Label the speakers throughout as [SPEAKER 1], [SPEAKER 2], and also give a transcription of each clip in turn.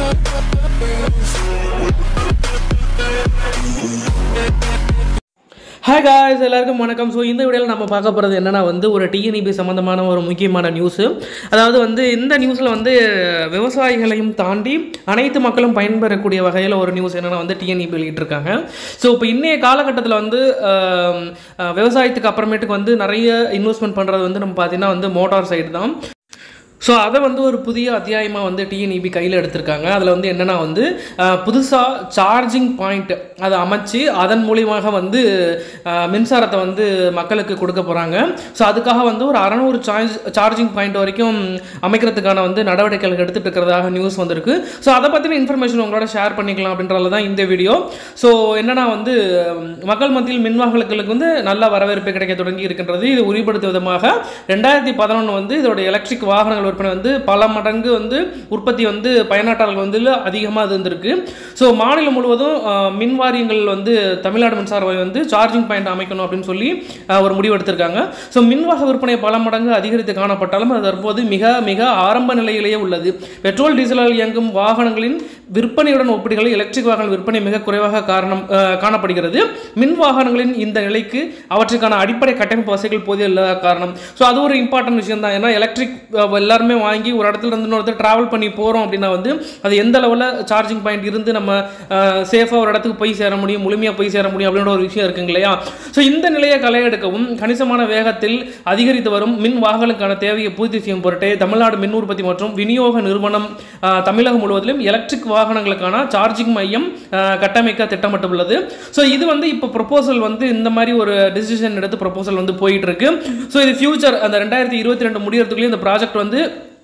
[SPEAKER 1] hi guys எல்லாருக்கும் வணக்கம் so இந்த வீடியோவில் நம்ம பார்க்க போகிறது என்னன்னா வந்து ஒரு டிஎன்இபி சம்மந்தமான ஒரு முக்கியமான நியூஸு அதாவது வந்து இந்த நியூஸில் வந்து விவசாயிகளையும் தாண்டி அனைத்து மக்களும் பயன்பெறக்கூடிய வகையில் ஒரு நியூஸ் என்னென்னா வந்து டிஎன்இபி வெளியிட்டிருக்காங்க ஸோ இப்போ இன்றைய காலகட்டத்தில் வந்து ஆம், அஹ், விவசாயத்துக்கு அப்புறமேட்டுக்கு வந்து நிறைய இன்வெஸ்ட்மெண்ட் பண்ணுறது வந்து நம்ம பார்த்தீங்கன்னா வந்து மோட்டார் சைடு தான் ஸோ அதை வந்து ஒரு புதிய அத்தியாயமாக வந்து டிஎன்இபி கையில் எடுத்திருக்காங்க அதில் வந்து என்னென்னா வந்து புதுசாக சார்ஜிங் பாயிண்ட் அதை அமைச்சு அதன் மூலியமாக வந்து அஹ், மின்சாரத்தை வந்து மக்களுக்கு கொடுக்க போகிறாங்க ஸோ அதுக்காக வந்து ஒரு அறநூறு சார்ஜ் சார்ஜிங் பாயிண்ட் வரைக்கும் அமைக்கிறதுக்கான வந்து நடவடிக்கைகள் எடுத்துகிட்டு இருக்கிறதாக நியூஸ் வந்திருக்கு ஸோ அதை பற்றின இன்ஃபர்மேஷன் உங்களோட ஷேர் பண்ணிக்கலாம் அப்படின்றதுல தான் இந்த வீடியோ ஸோ என்னென்னா வந்து உம், மக்கள் மத்தியில் மின் வாகனங்களுக்கு வந்து நல்ல வரவேற்பு கிடைக்க தொடங்கி இருக்கின்றது இது உறுதிப்படுத்தும் விதமாக ரெண்டாயிரத்தி பதினொன்று வந்து இதோட எலக்ட்ரிக் வாகனங்கள் விற்பனை வந்து பல மடங்கு வந்து உற்பத்தி வந்து பயனாட்டாளர்கள் வந்து அதிகமாக இருந்திருக்கு ஸோ மாநிலம் முழுவதும் அஹ், மின் வாரியங்கள் வந்து தமிழ்நாடு மின்சார வாரியம் வந்து சார்ஜிங் பாயிண்ட் அமைக்கணும் அப்படின்னு சொல்லி அஹ், ஒரு முடிவு எடுத்திருக்காங்க ஸோ மின்வாக விற்பனை பல மடங்கு அதிகரித்து காணப்பட்டாலும் அது தற்போது மிக மிக ஆரம்ப நிலையிலேயே உள்ளது பெட்ரோல் டீசலால் இயங்கும் வாகனங்களின் விற்பனையுடன் ஒப்பிடுகையில் எலக்ட்ரிக் வாகன விற்பனை மிக குறைவாக காரணம் அஹ், காணப்படுகிறது மின் வாகனங்களின் இந்த நிலைக்கு அவற்றுக்கான அடிப்படை கட்டமைப்பு வசதிகள் போதிய இல்லாத காரணம் ஸோ அது ஒரு இம்பார்ட்டன்ட் விஷயம் தான் ஏன்னா எலக்ட்ரிக் எல்லாருமே வாங்கி ஒரு இடத்துல இருந்து இன்னொருத்தர் டிராவல் பண்ணி போகிறோம் அப்படின்னா வந்து அது எந்த லெவலில் சார்ஜிங் பாயிண்ட் இருந்து நம்ம சேஃபாக ஒரு இடத்துக்கு போய் சேர முடியும் முழுமையாக போய் சேர முடியும் அப்படின்ற ஒரு விஷயம் இருக்குங்க இல்லையா ஸோ இந்த நிலையை களையெடுக்கவும் கணிசமான வேகத்தில் அதிகரித்து வரும் மின் வாகனங்களுக்கான தேவையை பூர்த்தி செய்யும் பொருட்டே தமிழ்நாடு மின் உற்பத்தி மற்றும் விநியோக நிறுவனம் அஹ், தமிழகம் முழுவதிலும் எலக்ட்ரிக் வாகனங்களுக்கான சார்ஜிங் மையம் அஹ், கட்டமைக்க திட்டமிட்டுள்ளது ஸோ இது வந்து இப்போ ப்ரொபோசல் வந்து இந்த மாதிரி ஒரு டிசிஷன் எடுத்து ப்ரொபோசல் வந்து போயிட்டு இருக்கு ஸோ இது ஃபியூச்சர் அந்த ரெண்டாயிரத்தி இருபத்தி ரெண்டு முடியறதுக்குள்ளேயே இந்த ப்ராஜெக்ட் வந்து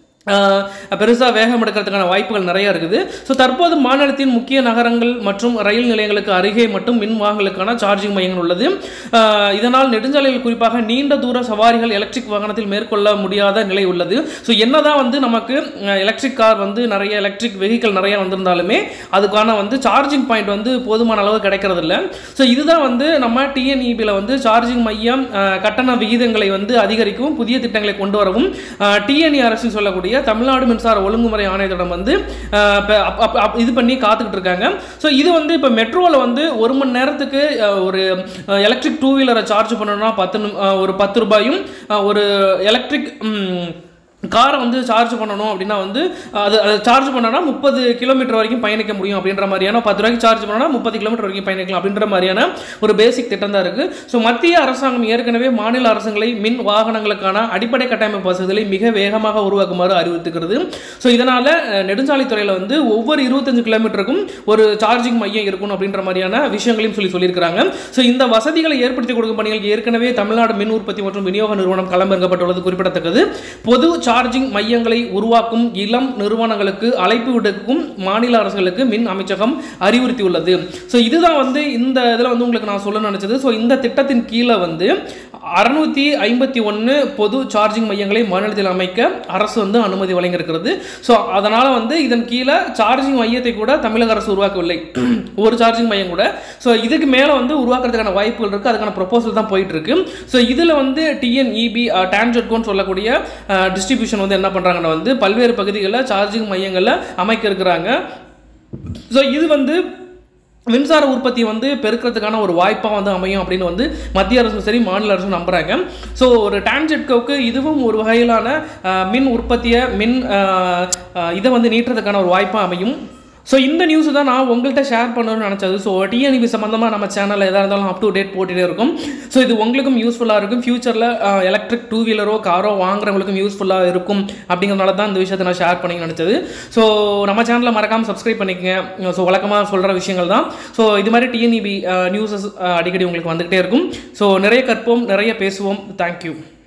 [SPEAKER 1] பெருசாக வேகம் எடுக்கிறதுக்கான வாய்ப்புகள் நிறைய இருக்குது ஸோ தற்போது மாநிலத்தின் முக்கிய நகரங்கள் மற்றும் ரயில் நிலையங்களுக்கு அருகே மட்டும் மின் வாகனங்களுக்கான சார்ஜிங் மையங்கள் உள்ளது ஆஹ் இதனால் நெடுஞ்சாலையில் குறிப்பாக நீண்ட தூர சவாரிகள் எலக்ட்ரிக் வாகனத்தில் மேற்கொள்ள முடியாத நிலை உள்ளது ஸோ என்னதான் வந்து நமக்கு எலக்ட்ரிக் கார் வந்து நிறைய எலக்ட்ரிக் வெஹிக்கிள் நிறைய வந்திருந்தாலுமே அதுக்கான வந்து சார்ஜிங் பாயிண்ட் வந்து போதுமான அளவு கிடைக்கிறது இல்லை ஸோ இதுதான் வந்து நம்ம டிஎன்இபியில் வந்து சார்ஜிங் மையம் ஆஹ் கட்டண விகிதங்களை வந்து அதிகரிக்கவும் புதிய திட்டங்களை கொண்டு வரவும் டிஎன்இ அரசு சொல்லக்கூடிய தமிழ்நாடு மின்சார ஒழுங்குமுறை ஆணையத்திடம் வந்து ஆஹ் இப்ப அப்- அப்- அப் இது பண்ணி காத்துக்கிட்டு இருக்காங்க ஸோ இது வந்து இப்போ மெட்ரோவில் வந்து ஒரு மணி நேரத்துக்கு ஆஹ் ஒரு எலக்ட்ரிக் டூ வீலரை சார்ஜ் பண்ணணும்னா பத்து நிமி- ஆஹ் ஒரு பத்து ரூபாயும் ஆஹ் ஒரு எலக்ட்ரிக் காரை வந்து சார்ஜ் பண்ணணும் அப்படின்னா வந்து அது அது சார்ஜ் பண்ணனா முப்பது கிலோமீட்டர் வரைக்கும் பயணிக்க முடியும் அப்படின்ற மாதிரியான பத்து ரூபாய்க்கு சார்ஜ் பண்ணனா முப்பது கிலோமீட்டர் வரைக்கும் பயணிக்கலாம் அப்படின்ற மாதிரியான ஒரு பேசிக் திட்டம் தான் இருக்குது ஸோ மத்திய அரசாங்கம் ஏற்கனவே மாநில அரசுகளை மின் வாகனங்களுக்கான அடிப்படை கட்டமைப்பு வசதிகளை மிக வேகமாக உருவாக்குமாறு அறிவுறுத்துகிறது ஸோ இதனால் நெடுஞ்சாலைத்துறையில் வந்து ஒவ்வொரு இருபத்தஞ்சு கிலோமீட்டருக்கும் ஒரு சார்ஜிங் மையம் இருக்கணும் அப்படின்ற மாதிரியான விஷயங்களையும் சொல்லி சொல்லியிருக்கிறாங்க ஸோ இந்த வசதிகளை ஏற்படுத்தி கொடுக்கும் பணிகள் ஏற்கனவே தமிழ்நாடு மின் உற்பத்தி மற்றும் விநியோக நிறுவனம் களமிறக்கப்பட்டுள்ளது குறிப்பிடத்தக்கது பொது சார்ஜிங் மையங்களை உருவாக்கும் இளம் நிறுவனங்களுக்கு அழைப்பு விடுக்கும் மாநில அரசுகளுக்கு மின் அமைச்சகம் அறிவுறுத்தியுள்ளது ஸோ இதுதான் வந்து இந்த இதில் வந்து உங்களுக்கு நான் சொல்ல நினைச்சது ஸோ இந்த திட்டத்தின் கீழே வந்து அறுநூத்தி ஐம்பத்தி ஒன்று பொது சார்ஜிங் மையங்களை மாநிலத்தில் அமைக்க அரசு வந்து அனுமதி வழங்கியிருக்கிறது ஸோ அதனால் வந்து இதன் கீழே சார்ஜிங் மையத்தை கூட தமிழக அரசு உருவாக்கவில்லை ஒரு சார்ஜிங் மையம் கூட ஸோ இதுக்கு மேலே வந்து உருவாக்குறதுக்கான வாய்ப்புகள் இருக்குது அதுக்கான ப்ரொபோசல் தான் போயிட்டு இருக்கு ஸோ இதில் வந்து டிஎன்இபி டான்ஜெட்கோன்னு சொல்லக்கூடிய டிஸ்ட்ரிபியூஷன் வந்து என்ன பண்ணுறாங்கன்னா வந்து பல்வேறு பகுதிகளில் சார்ஜிங் மையங்களை அமைக்க இருக்கிறாங்க ஸோ இது வந்து மின்சார உற்பத்தி வந்து பெருக்கிறதுக்கான ஒரு வாய்ப்பாக வந்து அமையும் அப்படின்னு வந்து மத்திய அரசும் சரி மாநில அரசும் நம்புகிறாங்க ஸோ ஒரு டான்ஜெட்கோவுக்கு இதுவும் ஒரு வகையிலான அஹ், மின் உற்பத்தியை மின் அஹ், அஹ், இதை வந்து நீட்டுறதுக்கான ஒரு வாய்ப்பாக அமையும் ஸோ இந்த நியூஸ் தான் நான் உங்கள்கிட்ட ஷேர் பண்ணணும்னு நினச்சது ஸோ டிஎன்இபி சம்மந்தமாக நம்ம சேனலில் எதாக இருந்தாலும் அப் டு டேட் போட்டுகிட்டே இருக்கும் ஸோ இது உங்களுக்கும் யூஸ்ஃபுல்லாக இருக்கும் ஃபியூச்சரில் எலக்ட்ரிக் டூ வீலரோ காரோ வாங்குறவங்களுக்கும் யூஸ்ஃபுல்லாக இருக்கும் அப்படிங்கிறனால தான் இந்த விஷயத்தை நான் ஷேர் பண்ணி நினச்சது ஸோ நம்ம சேனலை மறக்காமல் சப்ஸ்கிரைப் பண்ணிக்கங்க ஸோ வழக்கமாக சொல்கிற விஷயங்கள் தான் ஸோ இது மாதிரி டிஎன்இபி நியூஸஸ் அடிக்கடி உங்களுக்கு வந்துக்கிட்டே இருக்கும் ஸோ நிறைய கற்போம் நிறைய பேசுவோம் தேங்க்யூ